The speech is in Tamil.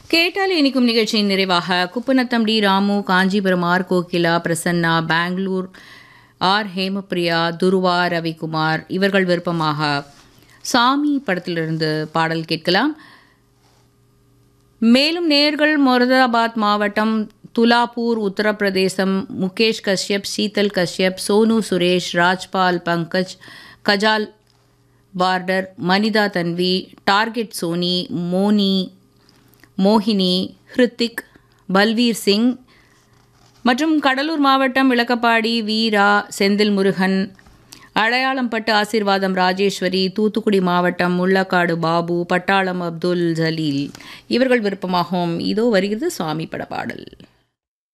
கேட்டால் இனிக்கும் நிகழ்ச்சியின் நிறைவாக Kuppanatham T Ramu Kanchipuram R Kokila Prasanna Bangalore R Hemapriya Dhruva Ravikumar இவர்கள் விருப்பமாக சாமி படத்திலிருந்து பாடல் கேட்கலாம் மேலும் நேர்கள் மொரதாபாத் மாவட்டம் துலாப்பூர் உத்தரப்பிரதேசம் முகேஷ் கஷ்யப் சீதல் கஷ்யப் சோனு சுரேஷ் ராஜ்பால் பங்கஜ் கஜால் பார்டர் மனிதா தன்வி டார்கெட் சோனி மோனி மோகினி ஹிருத்திக் பல்வீர் சிங் மற்றும் கடலூர் மாவட்டம் விளக்கப்பாடி வீரா செந்தில் முருகன் அடையாளம்பட்டு ஆசீர்வாதம் ராஜேஸ்வரி தூத்துக்குடி மாவட்டம் முள்ளக்காடு பாபு பட்டாளம் அப்துல் ஜலீல் இவர்கள் விருப்பமாகவும் இதோ வருகிறது சுவாமி பட பாடல்